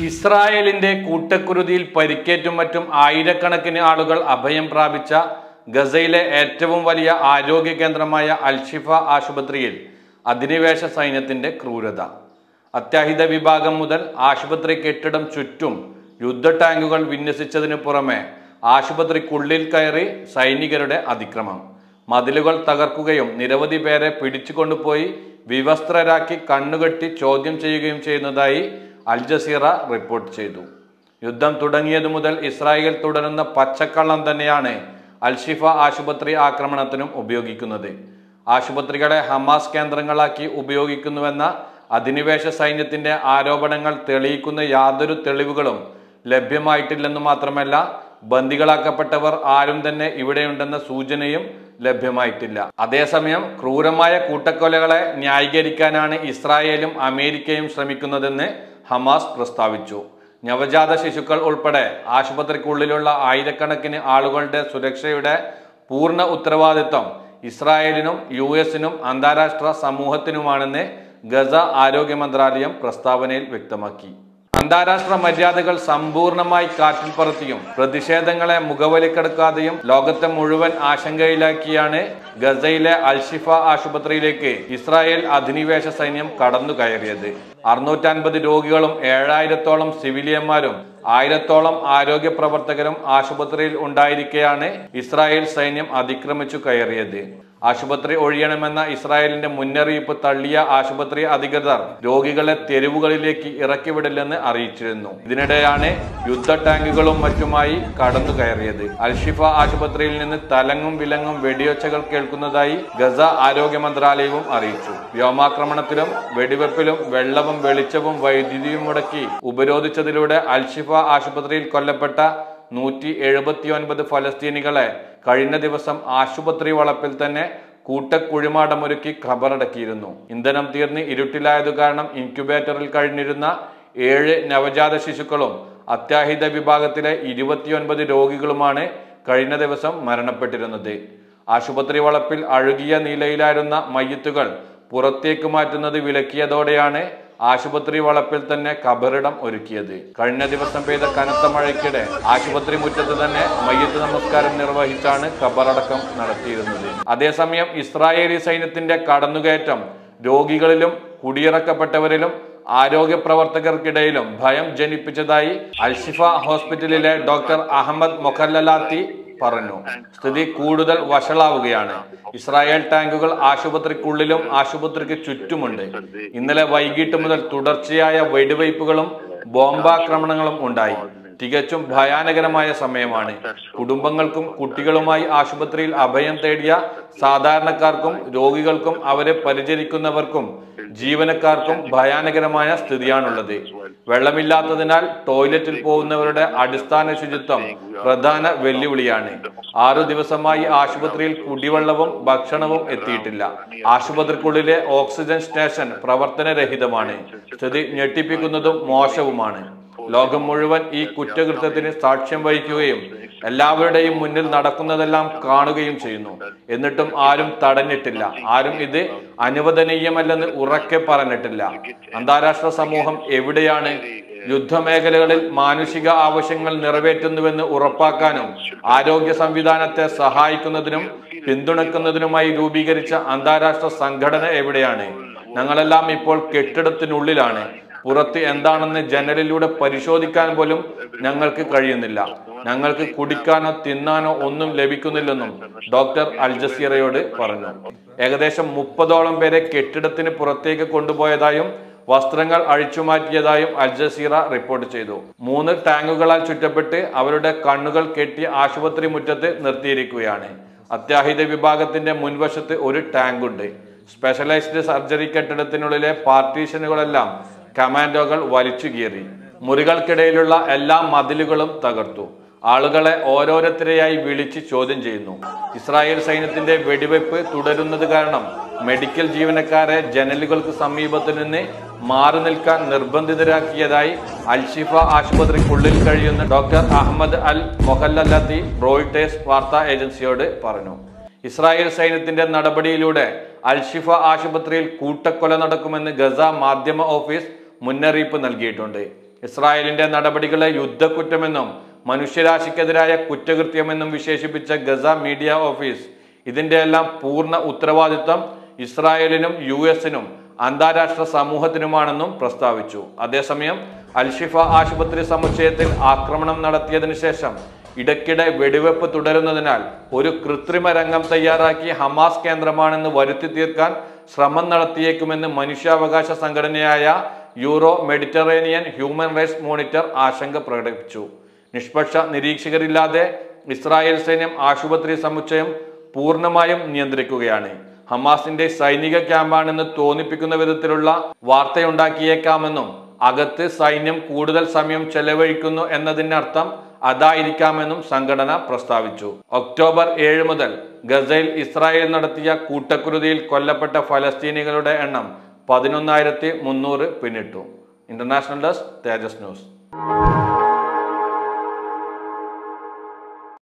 ഇസ്രായേലിന്റെ കൂട്ടക്കുരുതിയിൽ പരിക്കേറ്റും മറ്റും ആയിരക്കണക്കിന് ആളുകൾ അഭയം പ്രാപിച്ച ഗസയിലെ ഏറ്റവും വലിയ ആരോഗ്യ കേന്ദ്രമായ അൽഷിഫ ആശുപത്രിയിൽ അധിനിവേശ സൈന്യത്തിന്റെ ക്രൂരത അത്യാഹിത വിഭാഗം മുതൽ ആശുപത്രി കെട്ടിടം ചുറ്റും യുദ്ധ ടാങ്കുകൾ വിന്യസിച്ചതിനു പുറമെ ആശുപത്രിക്കുള്ളിൽ കയറി സൈനികരുടെ അതിക്രമം മതിലുകൾ തകർക്കുകയും നിരവധി പേരെ പിടിച്ചുകൊണ്ടുപോയി വിവസ്ത്രരാക്കി കണ്ണുകെട്ടി ചോദ്യം ചെയ്യുകയും ചെയ്യുന്നതായി അൽ ജസീറ റിപ്പോർട്ട് ചെയ്തു യുദ്ധം തുടങ്ങിയതു മുതൽ ഇസ്രായേൽ തുടരുന്ന പച്ചക്കള്ളം തന്നെയാണ് അൽഷിഫ ആശുപത്രി ആക്രമണത്തിനും ഉപയോഗിക്കുന്നത് ആശുപത്രികളെ ഹമാസ് കേന്ദ്രങ്ങളാക്കി ഉപയോഗിക്കുന്നുവെന്ന അധിനിവേശ സൈന്യത്തിന്റെ ആരോപണങ്ങൾ തെളിയിക്കുന്ന യാതൊരു തെളിവുകളും ലഭ്യമായിട്ടില്ലെന്ന് മാത്രമല്ല ബന്ദികളാക്കപ്പെട്ടവർ ആരും തന്നെ ഇവിടെയുണ്ടെന്ന സൂചനയും ലഭ്യമായിട്ടില്ല അതേസമയം ക്രൂരമായ കൂട്ടക്കൊലകളെ ന്യായീകരിക്കാനാണ് ഇസ്രായേലും അമേരിക്കയും ശ്രമിക്കുന്നതെന്ന് ഹമാസ് പ്രസ്താവിച്ചു നവജാത ശിശുക്കൾ ഉൾപ്പെടെ ആശുപത്രിക്കുള്ളിലുള്ള ആയിരക്കണക്കിന് ആളുകളുടെ സുരക്ഷയുടെ പൂർണ്ണ ഉത്തരവാദിത്വം ഇസ്രായേലിനും യു എസിനും അന്താരാഷ്ട്ര സമൂഹത്തിനുമാണെന്ന് ഗസ ആരോഗ്യ മന്ത്രാലയം പ്രസ്താവനയിൽ വ്യക്തമാക്കി അന്താരാഷ്ട്ര മര്യാദകൾ സമ്പൂർണമായി കാറ്റിൽ പറത്തിയും പ്രതിഷേധങ്ങളെ മുഖവലിക്കെടുക്കാതെയും ലോകത്തെ മുഴുവൻ ആശങ്കയിലാക്കിയാണ് ഗസയിലെ അൽഷിഫ ആശുപത്രിയിലേക്ക് ഇസ്രായേൽ അധിനിവേശ സൈന്യം കടന്നു കയറിയത് അറുന്നൂറ്റൻപത് രോഗികളും ഏഴായിരത്തോളം സിവിലിയന്മാരും ആയിരത്തോളം ആരോഗ്യ പ്രവർത്തകരും ആശുപത്രിയിൽ ഉണ്ടായിരിക്കെയാണ് ഇസ്രായേൽ സൈന്യം അതിക്രമിച്ചു കയറിയത് ആശുപത്രി ഒഴിയണമെന്ന ഇസ്രായേലിന്റെ മുന്നറിയിപ്പ് തള്ളിയ ആശുപത്രി അധികൃതർ രോഗികളെ തെരുവുകളിലേക്ക് ഇറക്കിവിടില്ലെന്ന് അറിയിച്ചിരുന്നു ഇതിനിടെയാണ് യുദ്ധ ടാങ്കുകളും മറ്റുമായി കടന്നു കയറിയത് അൽഷിഫ ആശുപത്രിയിൽ നിന്ന് തലങ്ങും വിലങ്ങും വെടിയൊച്ചകൾ കേൾക്കുന്നതായി ഗസ ആരോഗ്യ മന്ത്രാലയവും അറിയിച്ചു വ്യോമാക്രമണത്തിലും വെടിവെപ്പിലും വെള്ളവും വെളിച്ചവും വൈദ്യുതിയും മുടക്കി ഉപരോധിച്ചതിലൂടെ അൽഷിഫ ആശുപത്രിയിൽ കൊല്ലപ്പെട്ട നൂറ്റി എഴുപത്തി ഒൻപത് ഫലസ്തീനികളെ കഴിഞ്ഞ ദിവസം ആശുപത്രി വളപ്പിൽ തന്നെ കൂട്ടക്കുഴിമാടമൊരുക്കി ഖബറടക്കിയിരുന്നു ഇന്ധനം തീർന്ന് ഇരുട്ടിലായതു കാരണം ഇൻക്യുബേറ്ററിൽ കഴിഞ്ഞിരുന്ന ഏഴ് നവജാത ശിശുക്കളും അത്യാഹിത വിഭാഗത്തിലെ ഇരുപത്തിയൊൻപത് രോഗികളുമാണ് കഴിഞ്ഞ ദിവസം മരണപ്പെട്ടിരുന്നത് ആശുപത്രി വളപ്പിൽ അഴുകിയ നിലയിലായിരുന്ന മയ്യത്തുകൾ പുറത്തേക്ക് മാറ്റുന്നത് വിലക്കിയതോടെയാണ് ആശുപത്രി വളപ്പിൽ തന്നെ കബറിടം ഒരുക്കിയത് കഴിഞ്ഞ ദിവസം പെയ്ത കനത്ത മഴയ്ക്കിടെ ആശുപത്രി മുറ്റത്ത് തന്നെ മയ്യത്ത് നമസ്കാരം നിർവഹിച്ചാണ് കബറടക്കം നടത്തിയിരുന്നത് അതേസമയം ഇസ്രായേലി സൈന്യത്തിന്റെ കടന്നുകയറ്റം രോഗികളിലും കുടിയിറക്കപ്പെട്ടവരിലും ആരോഗ്യ പ്രവർത്തകർക്കിടയിലും ഭയം ജനിപ്പിച്ചതായി അൽഷിഫ ഹോസ്പിറ്റലിലെ ഡോക്ടർ അഹമ്മദ് മൊഖല്ലലാത്തി പറഞ്ഞു സ്ഥിതി കൂടുതൽ വഷളാവുകയാണ് ഇസ്രായേൽ ടാങ്കുകൾ ആശുപത്രിക്കുള്ളിലും ആശുപത്രിക്ക് ചുറ്റുമുണ്ട് ഇന്നലെ വൈകിട്ട് മുതൽ തുടർച്ചയായ വെടിവയ്പ്പുകളും ബോംബാക്രമണങ്ങളും ഉണ്ടായി തികച്ചും ഭയാനകരമായ സമയമാണ് കുടുംബങ്ങൾക്കും കുട്ടികളുമായി ആശുപത്രിയിൽ അഭയം തേടിയ സാധാരണക്കാർക്കും രോഗികൾക്കും അവരെ പരിചരിക്കുന്നവർക്കും ജീവനക്കാർക്കും ഭയാനകരമായ സ്ഥിതിയാണുള്ളത് വെള്ളമില്ലാത്തതിനാൽ ടോയ്ലറ്റിൽ പോകുന്നവരുടെ അടിസ്ഥാന ശുചിത്വം പ്രധാന വെല്ലുവിളിയാണ് ആറു ദിവസമായി ആശുപത്രിയിൽ കുടിവെള്ളവും ഭക്ഷണവും എത്തിയിട്ടില്ല ആശുപത്രിക്കുള്ളിലെ ഓക്സിജൻ സ്റ്റേഷൻ പ്രവർത്തനരഹിതമാണ് സ്ഥിതി ഞെട്ടിപ്പിക്കുന്നതും മോശവുമാണ് ലോകം മുഴുവൻ ഈ കുറ്റകൃത്യത്തിന് സാക്ഷ്യം വഹിക്കുകയും എല്ലാവരുടെയും മുന്നിൽ നടക്കുന്നതെല്ലാം കാണുകയും ചെയ്യുന്നു എന്നിട്ടും ആരും തടഞ്ഞിട്ടില്ല ആരും ഇത് അനുവദനീയമല്ലെന്ന് ഉറക്കെ പറഞ്ഞിട്ടില്ല അന്താരാഷ്ട്ര സമൂഹം എവിടെയാണ് യുദ്ധമേഖലകളിൽ മാനുഷിക ആവശ്യങ്ങൾ നിറവേറ്റുന്നുവെന്ന് ഉറപ്പാക്കാനും ആരോഗ്യ സംവിധാനത്തെ സഹായിക്കുന്നതിനും പിന്തുണക്കുന്നതിനുമായി രൂപീകരിച്ച അന്താരാഷ്ട്ര സംഘടന എവിടെയാണ് ഞങ്ങളെല്ലാം ഇപ്പോൾ കെട്ടിടത്തിനുള്ളിലാണ് പുറത്ത് എന്താണെന്ന് ജനലിലൂടെ പരിശോധിക്കാൻ പോലും ഞങ്ങൾക്ക് കഴിയുന്നില്ല ഞങ്ങൾക്ക് കുടിക്കാനോ തിന്നാനോ ഒന്നും ലഭിക്കുന്നില്ലെന്നും ഡോക്ടർ അൽ ജസീറയോട് പറഞ്ഞു ഏകദേശം മുപ്പതോളം പേരെ കെട്ടിടത്തിന് പുറത്തേക്ക് കൊണ്ടുപോയതായും വസ്ത്രങ്ങൾ അഴിച്ചുമാറ്റിയതായും അൽ ജസീറ റിപ്പോർട്ട് ചെയ്തു മൂന്ന് ടാങ്കുകളാൽ ചുറ്റപ്പെട്ട് അവരുടെ കണ്ണുകൾ കെട്ടി ആശുപത്രി മുറ്റത്ത് നിർത്തിയിരിക്കുകയാണ് അത്യാഹിത വിഭാഗത്തിന്റെ മുൻവശത്ത് ഒരു ടാങ്കുണ്ട് സ്പെഷ്യലൈസ്ഡ് സർജറി കെട്ടിടത്തിനുള്ളിലെ പാർട്ടീഷനുകളെല്ലാം കമാൻഡോകൾ വലിച്ചു കീറി മുറികൾക്കിടയിലുള്ള എല്ലാ മതിലുകളും തകർത്തു ആളുകളെ ഓരോരുത്തരെയായി വിളിച്ച് ചോദ്യം ചെയ്യുന്നു ഇസ്രായേൽ സൈന്യത്തിന്റെ വെടിവെപ്പ് തുടരുന്നത് കാരണം മെഡിക്കൽ ജീവനക്കാരെ ജനലുകൾക്ക് സമീപത്തു നിന്ന് മാറി നിൽക്കാൻ നിർബന്ധിതരാക്കിയതായി അൽഷിഫ ആശുപത്രിക്കുള്ളിൽ കഴിയുന്ന doctor Ahmed Al Mokhallalati Reuters വാർത്താ ഏജൻസിയോട് പറഞ്ഞു ഇസ്രായേൽ സൈന്യത്തിന്റെ നടപടിയിലൂടെ അൽഷിഫ ആശുപത്രിയിൽ കൂട്ടക്കൊല നടക്കുമെന്ന് ഗസ മാധ്യമ ഓഫീസ് മുന്നറിയിപ്പ് നൽകിയിട്ടുണ്ട് ഇസ്രായേലിന്റെ നടപടികളെ യുദ്ധക്കുറ്റമെന്നും മനുഷ്യരാശിക്കെതിരായ കുറ്റകൃത്യമെന്നും വിശേഷിപ്പിച്ച ഗസ മീഡിയ ഓഫീസ് ഇതിന്റെ എല്ലാം പൂർണ്ണ ഉത്തരവാദിത്വം ഇസ്രായേലിനും യു എസിനും അന്താരാഷ്ട്ര സമൂഹത്തിനുമാണെന്നും പ്രസ്താവിച്ചു അതേസമയം അൽഷിഫ ആശുപത്രി സമുച്ചയത്തിൽ ആക്രമണം നടത്തിയതിനു ശേഷം ഇടയ്ക്കിടെ വെടിവെപ്പ് തുടരുന്നതിനാൽ ഒരു കൃത്രിമ രംഗം തയ്യാറാക്കി ഹമാസ് കേന്ദ്രമാണെന്ന് വരുത്തി തീർക്കാൻ ശ്രമം നടത്തിയേക്കുമെന്ന് മനുഷ്യാവകാശ സംഘടനയായ Euro Mediterranean Human Rights Monitor ആശങ്ക പ്രകടിപ്പിച്ചു നിഷ്പക്ഷ നിരീക്ഷകരില്ലാതെ ഇസ്രായേൽ സൈന്യം ആശുപത്രി സമുച്ചയം പൂർണ്ണമായും നിയന്ത്രിക്കുകയാണ് ഹമാസിന്റെ സൈനിക ക്യാമ്പാണെന്ന് തോന്നിപ്പിക്കുന്ന വിധത്തിലുള്ള വാർത്തയുണ്ടാക്കിയേക്കാമെന്നും അകത്ത് സൈന്യം കൂടുതൽ സമയം ചെലവഴിക്കുന്നു എന്നതിനർത്ഥം അതായിരിക്കാമെന്നും സംഘടന പ്രസ്താവിച്ചു ഒക്ടോബർ ഏഴ് മുതൽ ഗസയിൽ ഇസ്രായേൽ നടത്തിയ കൂട്ടക്കുരുതിയിൽ കൊല്ലപ്പെട്ട ഫലസ്തീനികളുടെ എണ്ണം പതിനൊന്നായിരത്തി മുന്നൂറ് പിന്നിട്ടു ഇന്റർനാഷണൽ ഡെസ്ക് തേജസ് ന്യൂസ്